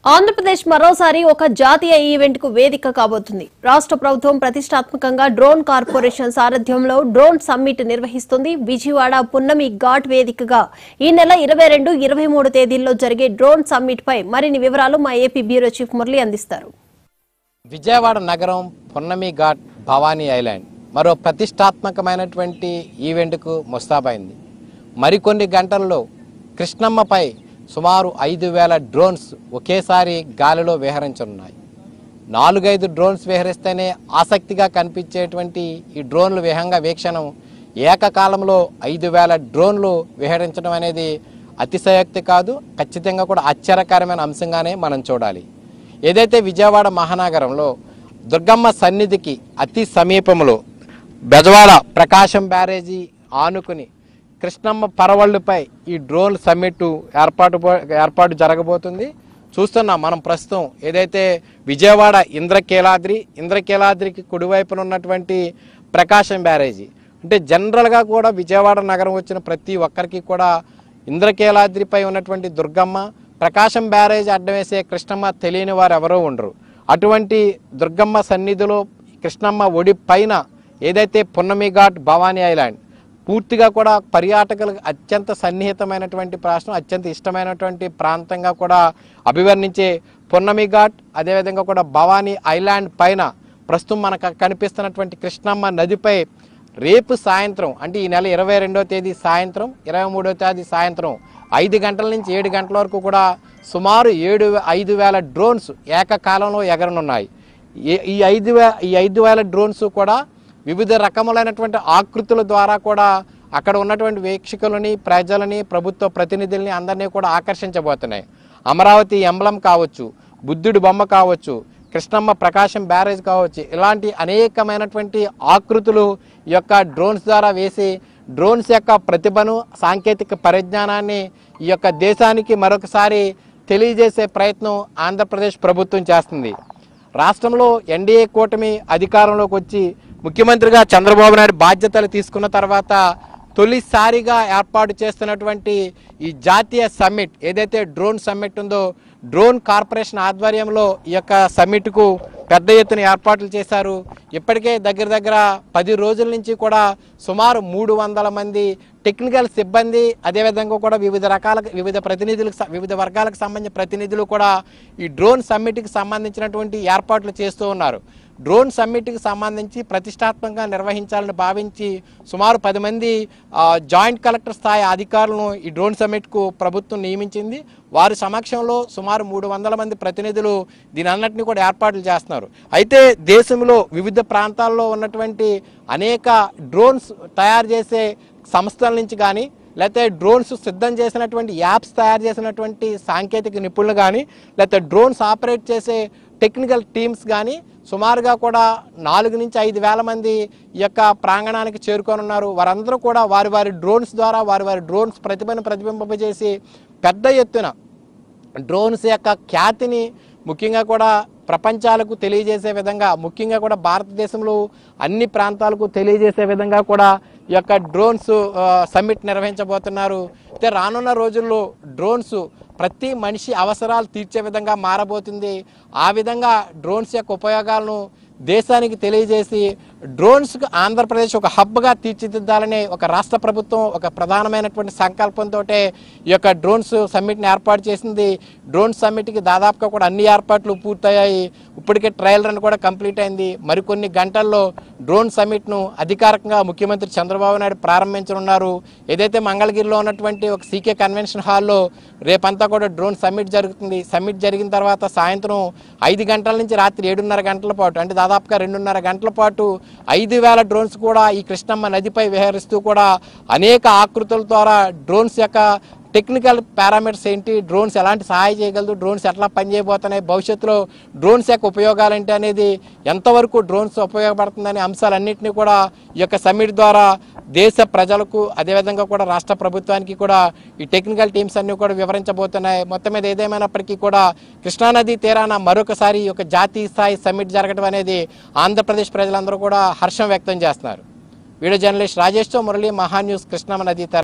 ఆంధ్రప్రదేశ్ మరోసారి ఒక జాతీయ ఈవెంట్ కు వేదిక కాబోతుంది రాష్ట్ర ప్రభుత్వం ప్రతిష్టాత్మకంగా డ్రోన్ కార్పొరేషన్ సారథ్యంలో డ్రోన్ సమ్మిట్ నిర్వహిస్తుంది విజయవాడ పున్నమి ఘాట్ వేదికగా ఈ నెల ఇరవై రెండు ఇరవై మూడు తేదీల్లో జరిగే డ్రోన్ సమ్మిట్ పై మరిన్ని వివరాలు మా ఏపీ బ్యూరో చీఫ్ మురళి అందిస్తారు విజయవాడ నగరం పున్నమి ఘాట్ భవానీ ఐలాండ్ మరో ప్రతిష్టాత్మకమైనటువంటి ఈవెంట్కు ముస్తాబైంది మరికొన్ని గంటల్లో కృష్ణమ్మపై సుమారు ఐదు వేల డ్రోన్స్ ఒకేసారి గాలిలో విహరించనున్నాయి నాలుగైదు డ్రోన్స్ విహరిస్తేనే ఆసక్తిగా కనిపించేటువంటి ఈ డ్రోన్లు విహంగా వీక్షణం ఏకకాలంలో ఐదు వేల డ్రోన్లు విహరించడం అనేది అతిశయోక్తి కాదు ఖచ్చితంగా కూడా ఆశ్చర్యకరమైన అంశంగానే మనం చూడాలి ఏదైతే విజయవాడ మహానగరంలో దుర్గమ్మ సన్నిధికి అతి సమీపంలో బెజవాడ ప్రకాశం బ్యారేజీ ఆనుకుని కృష్ణమ్మ పరవళ్ళుపై ఈ డ్రోన్ సమ్మిట్ ఏర్పాటు పో- ఏర్పాటు జరగబోతుంది చూస్తున్నాం మనం ప్రస్తుతం ఏదైతే విజయవాడ ఇంద్రకీలాద్రి ఇంద్రకీలాద్రికి కుడివైపున ఉన్నటువంటి ప్రకాశం బ్యారేజీ అంటే జనరల్గా కూడా విజయవాడ నగరం వచ్చిన ప్రతి ఒక్కరికి కూడా ఇంద్రకీలాద్రిపై ఉన్నటువంటి దుర్గమ్మ ప్రకాశం బ్యారేజ్ అడ్డవేసే కృష్ణమ్మ తెలియని వారు ఎవరో ఉండరు అటువంటి దుర్గమ్మ సన్నిధిలో కృష్ణమ్మ ఒడి పైన ఏదైతే పున్నమి ఘాట్ భవానీ ఐలాండ్ పూర్తిగా కూడా పర్యాటకులకు అత్యంత సన్నిహితమైనటువంటి ప్రాంతం అత్యంత ఇష్టమైనటువంటి ప్రాంతంగా కూడా అభివర్ణించే పున్నమి ఘాట్ అదేవిధంగా కూడా భవానీ ఐలాండ్ పైన ప్రస్తుతం మనకు కనిపిస్తున్నటువంటి కృష్ణమ్మ నదిపై రేపు సాయంత్రం అంటే ఈ నెల ఇరవై రెండో తేదీ సాయంత్రం ఇరవై మూడో తేదీ సాయంత్రం ఐదు గంటల నుంచి ఏడు గంటల వరకు కూడా సుమారు ఏడు ఐదు వేల డ్రోన్స్ ఏకకాలంలో ఎగరనున్నాయి ఈ- ఈ ఐదు వే ఈ ఐదు వేల డ్రోన్స్ కూడా వివిధ రకములైనటువంటి ఆకృతుల ద్వారా కూడా అక్కడ ఉన్నటువంటి వీక్షకులని ప్రజలని ప్రభుత్వ ప్రతినిధుల్ని అందరినీ కూడా ఆకర్షించబోతున్నాయి అమరావతి ఎంబ్లం కావచ్చు బుద్ధుడి బొమ్మ కావచ్చు కృష్ణమ్మ ప్రకాశం బ్యారేజ్ కావచ్చు ఇలాంటి అనేకమైనటువంటి ఆకృతులు ఈ యొక్క డ్రోన్స్ ద్వారా వేసి డ్రోన్స్ యొక్క ప్రతిభను సాంకేతిక పరిజ్ఞానాన్ని ఈ యొక్క దేశానికి మరొకసారి తెలియజేసే ప్రయత్నం ఆంధ్రప్రదేశ్ ప్రభుత్వం చేస్తుంది రాష్ట్రంలో ఎన్డీఏ కూటమి అధికారంలోకి వచ్చి ముఖ్యమంత్రిగా చంద్రబాబు నాయుడు బాధ్యతలు తీసుకున్న తర్వాత తొలిసారిగా ఏర్పాటు చేస్తున్నటువంటి ఈ జాతీయ సమ్మిట్ ఏదైతే డ్రోన్ సమ్మిట్ ఉందో డ్రోన్ కార్పొరేషన్ ఆధ్వర్యంలో ఈ యొక్క సమ్మిట్కు పెద్ద ఎత్తున ఏర్పాట్లు చేశారు ఇప్పటికే దగ్గర దగ్గర పది రోజుల నుంచి కూడా సుమారు మూడు వందల మంది టెక్నికల్ సిబ్బంది అదేవిధంగా కూడా వివిధ రకాల వివిధ ప్రతినిధులకు స- వివిధ వర్గాలకు సంబంధించిన ప్రతినిధులు కూడా ఈ డ్రోన్ సమ్మిట్కి సంబంధించినటువంటి ఏర్పాట్లు చేస్తూ ఉన్నారు డ్రోన్ సమ్మిట్కి సంబంధించి ప్రతిష్టాత్మకంగా నిర్వహించాలని భావించి సుమారు పది మంది ఆ, జాయింట్ కలెక్టర్ స్థాయి అధికారులను ఈ డ్రోన్ సమ్మిట్కు ప్రభుత్వం నియమించింది వారి సమక్షంలో సుమారు మూడు వందల మంది ప్రతినిధులు దీని అన్నింటినీ కూడా ఏర్పాట్లు చేస్తున్నారు అయితే దేశంలో వివిధ ప్రాంతాల్లో ఉన్నటువంటి అనేక డ్రోన్స్ తయారు చేసే సంస్థల నుంచి కానీ లేకపోతే డ్రోన్స్ సిద్ధం చేసినటువంటి యాప్స్ తయారు చేసినటువంటి సాంకేతిక నిపుణులు కానీ లేకపోతే డ్రోన్స్ ఆపరేట్ చేసే టెక్నికల్ టీమ్స్ కానీ సుమారుగా కూడా నాలుగు నుంచి ఐదు వేల మంది ఈ యొక్క ప్రాంగణానికి చేరుకొని ఉన్నారు వారందరూ కూడా వారి వారి డ్రోన్స్ ద్వారా వారి వారి డ్రోన్స్ ప్రతిభను ప్రతిబింబజేసి పెద్ద ఎత్తున డ్రోన్స్ యొక్క ఖ్యాతిని ముఖ్యంగా కూడా ప్రపంచాలకు తెలియజేసే విధంగా ముఖ్యంగా కూడా భారతదేశంలో అన్ని ప్రాంతాలకు తెలియజేసే విధంగా కూడా ఈ యొక్క డ్రోన్స్ ఆ, సమ్మిట్ నిర్వహించబోతున్నారు అయితే రానున్న రోజుల్లో డ్రోన్స్ ప్రతి మనిషి అవసరాలు తీర్చే విధంగా మారబోతుంది ఆ విధంగా డ్రోన్స్ యొక్క ఉపయోగాలను దేశానికి తెలియజేసి డ్రోన్స్కు ఆంధ్రప్రదేశ్ ఒక హబ్గా తీర్చిదిద్దాలనే ఒక రాష్ట్ర ప్రభుత్వం ఒక ప్రధానమైనటువంటి సంకల్పంతో ఈ యొక్క డ్రోన్స్ సమ్మిట్ని ఏర్పాటు చేసింది డ్రోన్ సమ్మిట్కి దాదాపుగా కూడా అన్ని ఏర్పాట్లు పూర్తయ్యాయి ఇప్పటికే ట్రయల్ రన్ కూడా కంప్లీట్ అయింది మరికొన్ని గంటల్లో డ్రోన్ సమ్మిట్ను అధికారికంగా ముఖ్యమంత్రి చంద్రబాబు నాయుడు ప్రారంభించనున్నారు ఏదైతే మంగళగిరిలో ఉన్నటువంటి ఒక సీకే కన్వెన్షన్ హాల్లో రేపంతా కూడా డ్రోన్ సమ్మిట్ జరుగుతుంది సమ్మిట్ జరిగిన తర్వాత సాయంత్రం ఐదు గంటల నుంచి రాత్రి ఏడున్నర గంటల పాటు అంటే దాదాపుగా రెండున్నర గంటల పాటు ఐదు వేల డ్రోన్స్ కూడా ఈ కృష్ణమ్మ నదిపై విహరిస్తూ కూడా అనేక ఆకృతుల ద్వారా డ్రోన్స్ యొక్క టెక్నికల్ పారామీటర్స్ ఏంటి డ్రోన్స్ ఎలాంటి సహాయం చేయగలదు డ్రోన్స్ ఎట్లా పనిచేయబోతున్నాయి భవిష్యత్తులో డ్రోన్స్ యొక్క ఉపయోగాలు ఏంటి అనేది ఎంతవరకు డ్రోన్స్ ఉపయోగపడుతుందనే అంశాలన్నింటినీ కూడా ఈ యొక్క సమ్మిట్ ద్వారా దేశ ప్రజలకు అదేవిధంగా కూడా రాష్ట్ర ప్రభుత్వానికి కూడా ఈ టెక్నికల్ టీమ్స్ అన్ని కూడా వివరించబోతున్నాయి మొత్తం మీద ఏదేమైనప్పటికీ కూడా కృష్ణానది తీరాన మరొకసారి ఈ యొక్క జాతీయ స్థాయి సమ్మిట్ జరగడం అనేది ఆంధ్రప్రదేశ్ ప్రజలందరూ కూడా హర్షం వ్యక్తం చేస్తున్నారు వీడియో జర్నలిస్ట్ రాజేష్తో మురళి మహా న్యూస్ కృష్ణా నది తీరం